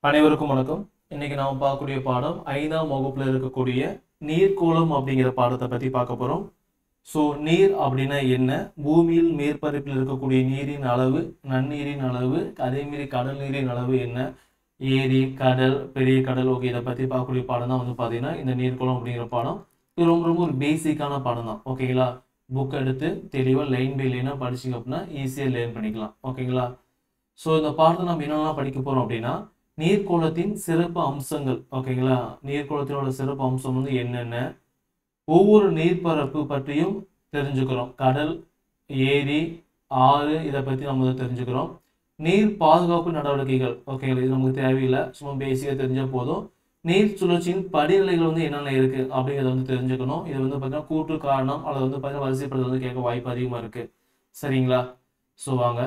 அனைவருக்கும் வணக்கம் இன்னைக்கு நாம பார்க்கக்கூடிய பாடம் ஐந்தாம் வகுப்புல இருக்கக்கூடிய நீர்க்கோளம் அப்படிங்கிற பாடத்தை பத்தி பார்க்க போறோம் ஸோ நீர் அப்படின்னா என்ன பூமியில் மேற்பரப்பில் இருக்கக்கூடிய நீரின் அளவு நன்னீரின் அளவு அதே மாதிரி கடல் நீரின் அளவு என்ன ஏரி கடல் பெரிய கடல் ஓகே இதை பத்தி பார்க்கக்கூடிய பாடம் தான் வந்து பார்த்தீங்கன்னா இந்த நீர்க்குளம் அப்படிங்கிற பாடம் இது ரொம்ப ரொம்ப ஒரு பேசிக்கான பாடம் தான் ஓகேங்களா புக் எடுத்து தெளிவாக லைன் பை லைனாக படிச்சிங்க அப்படின்னா ஈஸியாக லேர்ன் பண்ணிக்கலாம் ஓகேங்களா ஸோ இந்த பாடத்தை நம்ம என்னெல்லாம் படிக்க போகிறோம் அப்படின்னா நீர்க்கோளத்தின் சிறப்பு அம்சங்கள் ஓகேங்களா நீர்க்கோளத்தினோட சிறப்பு அம்சம் வந்து என்னென்ன ஒவ்வொரு நீர்ப்பரப்பு பற்றியும் தெரிஞ்சுக்கிறோம் கடல் ஏரி ஆறு இதை பற்றி நம்ம வந்து தெரிஞ்சுக்கிறோம் நீர் பாதுகாப்பு நடவடிக்கைகள் ஓகேங்களா இது நமக்கு தேவையில்லை சும்மா பேசிக்காக தெரிஞ்சால் போதும் நீர் சுழற்சியின் படிநிலைகள் வந்து என்னென்ன இருக்கு அப்படிங்கிறத வந்து தெரிஞ்சுக்கணும் இது வந்து பார்த்தீங்கன்னா கூற்று காரணம் அல்லது வந்து பார்த்தீங்கன்னா வரிசைப்படுறது வந்து கேட்க வாய்ப்பு அதிகமாக இருக்கு சரிங்களா ஸோ வாங்க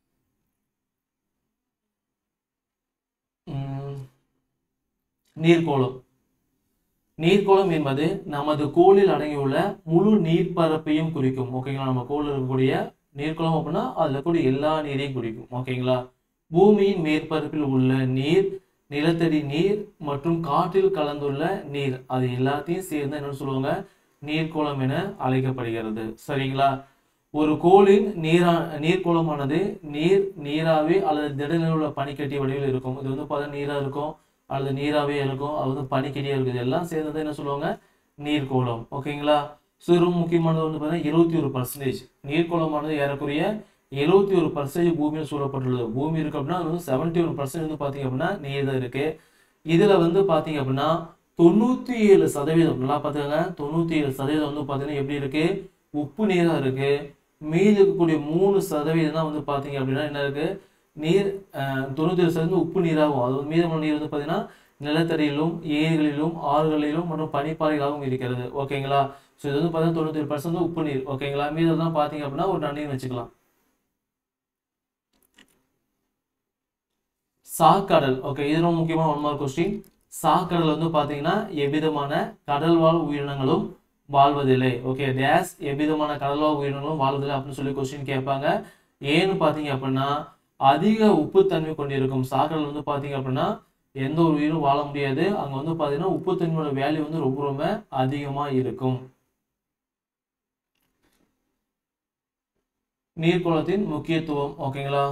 உம், நீர்க்கோளம் நீர்க்கோளம் என்பது நமது கோளில் அடங்கியுள்ள முழு நீர்ப்பரப்பையும் குறிக்கும் ஓகேங்களா நம்ம கோளில் இருக்கக்கூடிய நீர்க்குளம் அப்படின்னா அதில் இருக்கக்கூடிய எல்லா நீரையும் குறிக்கும் ஓகேங்களா பூமியின் மேற்பரப்பில் உள்ள நீர் நிலத்தடி நீர் மற்றும் காற்றில் கலந்துள்ள நீர் அது எல்லாத்தையும் சேர்ந்து என்ன சொல்லுவாங்க நீர்க்குளம் என அழைக்கப்படுகிறது சரிங்களா ஒரு கோளின் நீரா நீர்க்குளமானது நீர் நீராவி அல்லது திடநிலையில் உள்ள பனிக்கட்டி வடிவில் இருக்கும் இது வந்து பார்த்தா நீரா இருக்கும் அல்லது நீராவே இருக்கும் அது வந்து பனிக்கட்டியா இருக்குது எல்லாம் சேர்ந்தது என்ன சொல்லுவாங்க நீர்க்கோளம் ஓகேங்களா ஸோ ரொம்ப முக்கியமானது வந்து பார்த்தீங்கன்னா இருபத்தி ஒரு பர்சன்டேஜ் நீர்க்கோளமானது ஏறக்குறைய எழுபத்தி ஒரு பர்சன்டேஜ் பூமியில் சூழப்பட்டுள்ளது பூமி இருக்கு அப்படின்னா அது வந்து செவன்டி ஒன் பர்சன்ட் வந்து பார்த்தீங்க அப்படின்னா நீர் தான் இருக்கு இதுல வந்து பார்த்தீங்க அப்படின்னா தொண்ணூத்தி ஏழு சதவீதம் நல்லா பார்த்துக்கோங்க தொண்ணூத்தி ஏழு சதவீதம் வந்து பார்த்தீங்கன்னா எப்படி இருக்கு உப்பு நீரா இருக்கு மீதி இருக்கக்கூடிய மூணு சதவீதம் தான் வந்து பார்த்தீங்க அப்படின்னா என்ன இருக்கு நீர் அஹ், தொண்ணூத்தி ஏழு சதவீதம் உப்பு நீராகும் அது வந்து மீதமான நீர் வந்து பார்த்தீங்கன்னா நிலத்தடியிலும் ஏரிகளிலும் ஆறுகளிலும் மற்றும் பனிப்பாறைகளாகவும் இருக்கிறது ஓகேங்களா ஸோ இது வந்து பார்த்தீங்கன்னா தொண்ணூத்தி ஏழு பர்சன்ட் உப்பு நீர் ஓகேங்களா மீதம் தான் பார்த்தீங்க அப்படின்னா ஒரு நன்னீர் வச்சுக்கலாம் சாக்கடல் ஓகே இது ரொம்ப முக்கியமான ஒன் மார்க் கொஸ்டின் சாக்கடல் வந்து பார்த்தீங்கன்னா எவ்விதமான கடல்வாழ் உயிரினங்களும் வாழ்வதில்லை ஓகே டேஸ் எவ்விதமான கடல்வாழ் உயிரினங்களும் வாழ்வதில்லை அப்படின்னு சொல்லி கொஸ்டின் கேட்பாங்க ஏன்னு பார்த்தீங்க அப்படின்னா அதிக உப்புத்தன்மை கொண்டிருக்கும் சாக்கடல் வந்து பார்த்தீங்க அப்படின்னா எந்த ஒரு உயிரும் வாழ முடியாது அங்கே வந்து பார்த்தீங்கன்னா உப்புத்தன்மையோட வேல்யூ வந்து ரொம்ப ரொம்ப அதிகமாக இருக்கும் நீர்க்குளத்தின் முக்கியத்துவம் ஓகேங்களா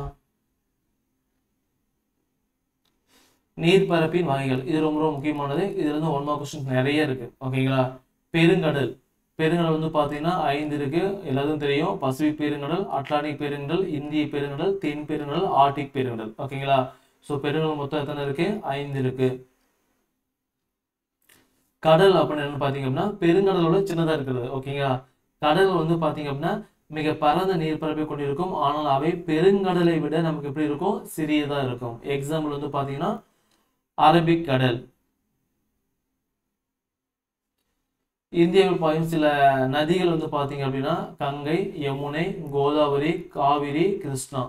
நீர்ப்பரப்பின் வகைகள் இது ரொம்ப ரொம்ப முக்கியமானது இதுல இருந்து ஒன் மார்க் கொஸ்டின் நிறைய இருக்கு ஓகேங்களா பெருங்கடல் பெருங்கடல் வந்து பார்த்தீங்கன்னா ஐந்து இருக்கு எல்லாத்துக்கும் தெரியும் பசிபிக் பெருங்கடல் அட்லாண்டிக் பெருங்கடல் இந்திய பெருங்கடல் தென் பெருங்கடல் ஆர்டிக் பெருங்கடல் ஓகேங்களா ஸோ பெருங்கடல் மொத்தம் எத்தனை இருக்கு ஐந்து இருக்கு கடல் அப்படின்னு என்ன பார்த்தீங்க அப்படின்னா பெருங்கடலோட சின்னதாக இருக்கிறது ஓகேங்களா கடல் வந்து பார்த்தீங்க அப்படின்னா மிக பரந்த நீர்ப்பரப்பை கொண்டிருக்கும் ஆனால் அவை பெருங்கடலை விட நமக்கு எப்படி இருக்கும் சிறியதாக இருக்கும் எக்ஸாம்பிள் வந்து பார்த்தீங்கன்னா அரபிக் கடல் இந்தியாவில் பாயும் சில நதிகள் வந்து பார்த்தீங்க அப்படின்னா கங்கை யமுனை கோதாவரி காவிரி கிருஷ்ணா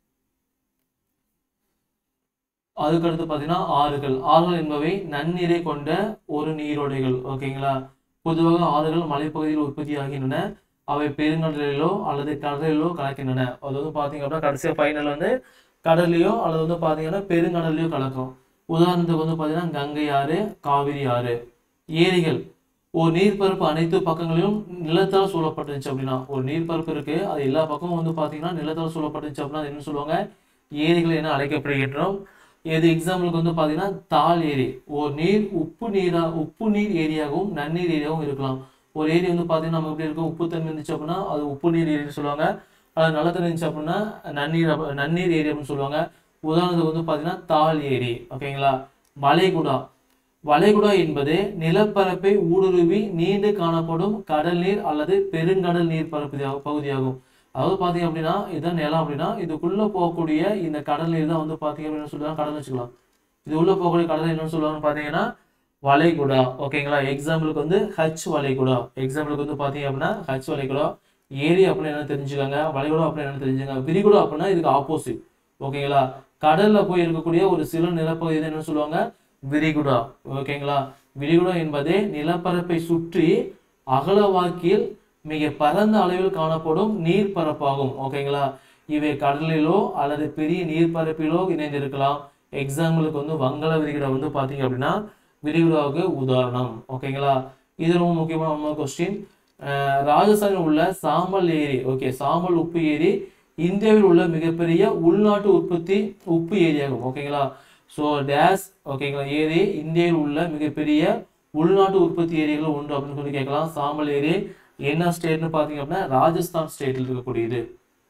அதுக்கடுத்து பார்த்தீங்கன்னா ஆறுகள் ஆறுகள் என்பவை நன்னீரை கொண்ட ஒரு நீரோடைகள் ஓகேங்களா பொதுவாக ஆறுகள் மலைப்பகுதியில் உற்பத்தியாகின்றன அவை பெருங்கடலிலோ அல்லது கடலிலோ கலக்கின்றன அது வந்து பார்த்தீங்க அப்படின்னா கடைசியாக ஃபைனல் வந்து கடல்லையோ அல்லது வந்து பார்த்தீங்கன்னா பெருங்கடல்லையோ கலக்கும் உதாரணத்துக்கு வந்து பார்த்தீங்கன்னா கங்கை ஆறு காவிரி ஆறு ஏரிகள் ஒரு நீர்ப்பரப்பு அனைத்து பக்கங்களிலும் நிலத்தால் சூழப்பட்டுருச்சு அப்படின்னா ஒரு நீர்ப்பரப்பு இருக்கு அது எல்லா பக்கமும் வந்து பார்த்தீங்கன்னா நிலத்தால் சூழப்பட்டுருச்சு அப்படின்னா அது என்ன சொல்லுவாங்க ஏரிகள் என அழைக்கப்படுகின்றோம் இது எக்ஸாம்பிளுக்கு வந்து பார்த்தீங்கன்னா தால் ஏரி ஒரு நீர் உப்பு நீரா உப்பு நீர் ஏரியாகவும் நன்னீர் ஏரியாவும் இருக்கலாம் ஒரு ஏரி வந்து பார்த்தீங்கன்னா நமக்கு எப்படி இருக்கும் உப்புத்தன்மை இருந்துச்சு அப்படின்னா அது உப்பு நீர் ஏரின்னு சொல்லுவாங்க அது நல்லத்தன்மை இருந்துச்சு அப்படின்னா நன்னீர் அப்ப- நன்னீர் ஏரி அப்படின்னு சொல்லுவாங்க உதாரணத்துக்கு வந்து பார்த்தீங்கன்னா தால் ஏரி ஓகேங்களா வளைகுடா வளைகுடா என்பது நிலப்பரப்பை ஊடுருவி நீண்டு காணப்படும் கடல் நீர் அல்லது பெருங்கடல் நீர் பரப்பு பகுதியாகும் அதாவது பார்த்தீங்க அப்படின்னா இதுதான் நிலம் அப்படின்னா இதுக்குள்ள போகக்கூடிய இந்த கடல் நீர் தான் வந்து பார்த்தீங்க அப்படின்னு சொல்லுவாங்க கடல் வச்சுக்கலாம் இது உள்ள போகக்கூடிய கடல் நீர் என்னன்னு சொல்லுவாங்கன்னு பார்த்தீங்கன்னா வளைகுடா ஓகேங்களா எக்ஸாம்பிளுக்கு வந்து ஹச் வளைகுடா எக்ஸாம்பிளுக்கு வந்து பார்த்தீங்க அப்படின்னா ஹச் வளைகுடா ஏரி அப்படின்னு என்ன தெரிஞ்சுக்கோங்க வளைகுடா அப்படின்னு என்ன தெரிஞ்சுக்கோங்க விரிகுடா அப்படின்னா இதுக்கு ஆப்போசிட் ஓகேங்களா கடல்ல போய் இருக்கக்கூடிய ஒரு சில நிலப்பகுதி தான் என்ன சொல்லுவாங்க விரிகுடா ஓகேங்களா விரிகுடா என்பது நிலப்பரப்பை சுற்றி அகலவாக்கில் மிக பரந்த அளவில் காணப்படும் நீர்ப்பரப்பாகும் ஓகேங்களா இவை கடலிலோ அல்லது பெரிய நீர்ப்பரப்பிலோ இணைந்திருக்கலாம் எக்ஸாம்பிளுக்கு வந்து வங்காள விரிகுடா வந்து பார்த்தீங்க அப்படின்னா விரிகுடாவுக்கு உதாரணம் ஓகேங்களா இது ரொம்ப முக்கியமான கொஸ்டின் ராஜஸ்தானில் உள்ள சாம்பல் ஏரி ஓகே சாம்பல் உப்பு ஏரி இந்தியாவில் உள்ள மிகப்பெரிய உள்நாட்டு உற்பத்தி உப்பு ஏரியாகும் ஓகேங்களா ஸோ டேஸ் ஓகேங்களா ஏரி இந்தியாவில் உள்ள மிகப்பெரிய உள்நாட்டு உற்பத்தி ஏரியாகள் உண்டு அப்படின்னு சொல்லி கேட்கலாம் சாம்பல் ஏரி என்ன ஸ்டேட்னு பார்த்தீங்க அப்படின்னா ராஜஸ்தான் ஸ்டேட்டில் இருக்கக்கூடியது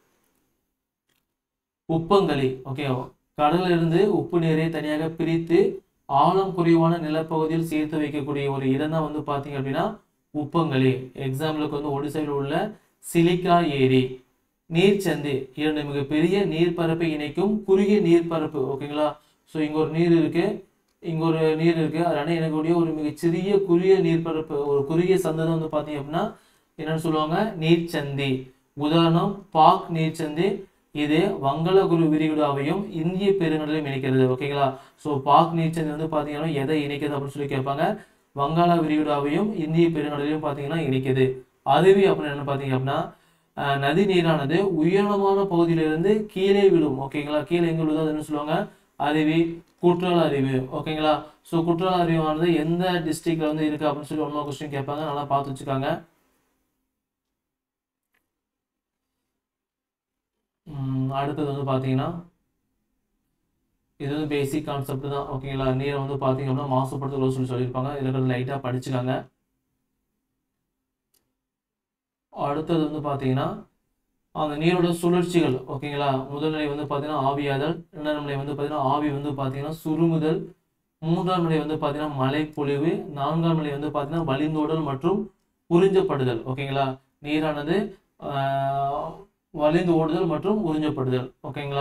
உப்பங்களி ஓகே கடலில் இருந்து உப்பு நீரை தனியாக பிரித்து ஆழம் குறைவான நிலப்பகுதியில் சேர்த்து வைக்கக்கூடிய ஒரு இடம் தான் வந்து பார்த்தீங்க அப்படின்னா உப்பங்களி எக்ஸாம்பிளுக்கு வந்து ஒடிசாவில் உள்ள சிலிக்கா ஏரி நீர்ச்சந்தி இரண்டு மிகப்பெரிய நீர்ப்பரப்பை இணைக்கும் குறுகிய நீர்ப்பரப்பு ஓகேங்களா ஸோ இங்கே ஒரு நீர் இருக்கு இங்கே ஒரு நீர் இருக்கு அதனால இணைக்கக்கூடிய ஒரு மிகச்சிறிய குறுகிய நீர்ப்பரப்பு ஒரு குறுகிய சந்தை தான் வந்து பார்த்தீங்க அப்படின்னா என்னன்னு சொல்லுவாங்க நீர்ச்சந்தி உதாரணம் பாக் நீர்ச்சந்தி இது வங்காளகுரு விரிகுடாவையும் இந்திய பெருங்கடலையும் இணைக்கிறது ஓகேங்களா ஸோ பாக் நீர்ச்சந்தி வந்து பார்த்தீங்கன்னா எதை இணைக்குது அப்படின்னு சொல்லி கேட்பாங்க வங்காள விரிகுடாவையும் இந்திய பெருங்கடலையும் பார்த்தீங்கன்னா இணைக்குது அருவி அப்படின்னு என்ன பார்த்தீங்க அப்படின்னா அஹ், நதி நீரானது உயரமான பகுதியிலிருந்து கீழே விழும் ஓகேங்களா கீழே எங்க விழுதோ அது என்ன சொல்லுவாங்க அருவி குற்றால அருவி ஓகேங்களா ஸோ குற்றால அருவியானது எந்த டிஸ்ட்ரிக்ட்ல வந்து இருக்கு அப்படின்னு சொல்லி ஒன்றா கொஸ்டின் கேட்பாங்க நல்லா பார்த்து வச்சுக்காங்க உம், அடுத்தது வந்து பார்த்தீங்கன்னா இது வந்து பேசிக் கான்செப்ட் தான் ஓகேங்களா நீரை வந்து பார்த்தீங்க அப்படின்னா மாசுபடுத்தல சொல்லி சொல்லியிருப்பாங்க இதில் இருக்கிறது லைட்டாக படிச்சுக்காங்க அடுத்தது வந்து பார்த்தீங்கன்னா அந்த நீரோட சுழற்சிகள் ஓகேங்களா முதல் நிலை வந்து பார்த்தீங்கன்னா ஆவியாதல் இரண்டாம் நிலை வந்து பார்த்தீங்கன்னா ஆவி வந்து பார்த்தீங்கன்னா சுருங்குதல் மூன்றாம் நிலை வந்து பார்த்தீங்கன்னா மழை பொழிவு நான்காம் நிலை வந்து பார்த்தீங்கன்னா வழிந்தோடல் மற்றும் உறிஞ்சப்படுதல் ஓகேங்களா நீரானது ஆஹ், வழிந்து ஓடுதல் மற்றும் உறிஞ்சப்படுதல் ஓகேங்களா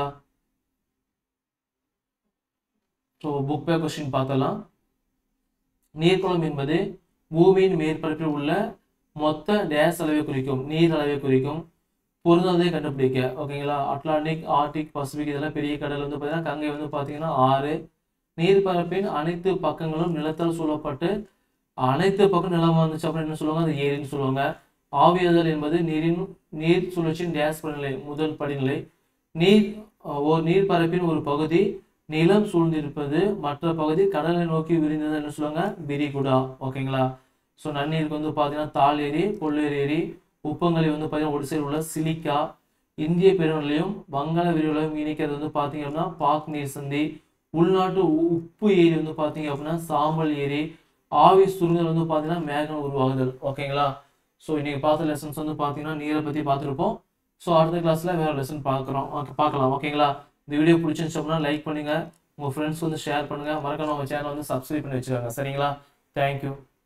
ஸோ புக் பே கொஸ்டின் பார்த்தலாம் நீர்க்குளம் என்பது பூமியின் மேற்பரப்பில் உள்ள மொத்த டேஸ் அளவை குறிக்கும் நீர் அளவை குறிக்கும் பொருந்தாதை கண்டுபிடிக்க ஓகேங்களா அட்லாண்டிக் ஆர்டிக் பசிபிக் இதெல்லாம் பெரிய கடல் வந்து பார்த்தீங்கன்னா கங்கை வந்து பார்த்தீங்கன்னா ஆறு நீர்ப்பரப்பின் அனைத்து பக்கங்களும் நிலத்தால் சூழப்பட்டு அனைத்து பக்கம் நிலமா இருந்துச்சு அப்புறம் என்ன சொல்லுவாங்க அது ஏரின்னு சொல்லுவாங்க ஆவியாதல் என்பது நீரின் நீர் சுழற்சியின் டேஸ் படிநிலை முதல் படிநிலை நீர் அஹ், ஒரு நீர்ப்பரப்பின் ஒரு பகுதி நிலம் சூழ்ந்திருப்பது மற்ற பகுதி கடலை நோக்கி விரிந்தது என்ன சொல்லுவாங்க விரிகுடா ஓகேங்களா ஸோ நன்னீருக்கு வந்து பார்த்தீங்கன்னா தாள் ஏரி கொள்ளேர் ஏரி உப்பங்கழி வந்து பார்த்தீங்கன்னா ஒடிசையில் உள்ள சிலிக்கா இந்திய பெருநிலையும் வங்காள விரிவுலையும் இணைக்கிறது வந்து பார்த்தீங்க அப்படின்னா பாக் நீர் சந்தி உள்நாட்டு உ- உப்பு ஏரி வந்து பார்த்தீங்க அப்படின்னா சாம்பல் ஏரி ஆவி சுருங்கல் வந்து பார்த்தீங்கன்னா மேகம் உருவாகுதல் ஓகேங்களா ஸோ இன்னைக்கு பார்த்த லெசன்ஸ் வந்து பார்த்தீங்கன்னா நீரை பற்றி பார்த்துருப்போம் ஸோ அடுத்த கிளாஸில் வேறு லெசன் பார்க்குறோம் ஓகே பார்க்கலாம் ஓகேங்களா இந்த வீடியோ பிடிச்சிருந்துச்சு அப்படின்னா லைக் பண்ணுங்கள் உங்கள் ஃப்ரெண்ட்ஸ் வந்து ஷேர் பண்ணுங்கள் மறக்காம நம்ம சேனல் வந்து சப்ஸ்கிரைப் பண்ணி வச்சுக்கோங்க சரிங்களா தேங்க்யூ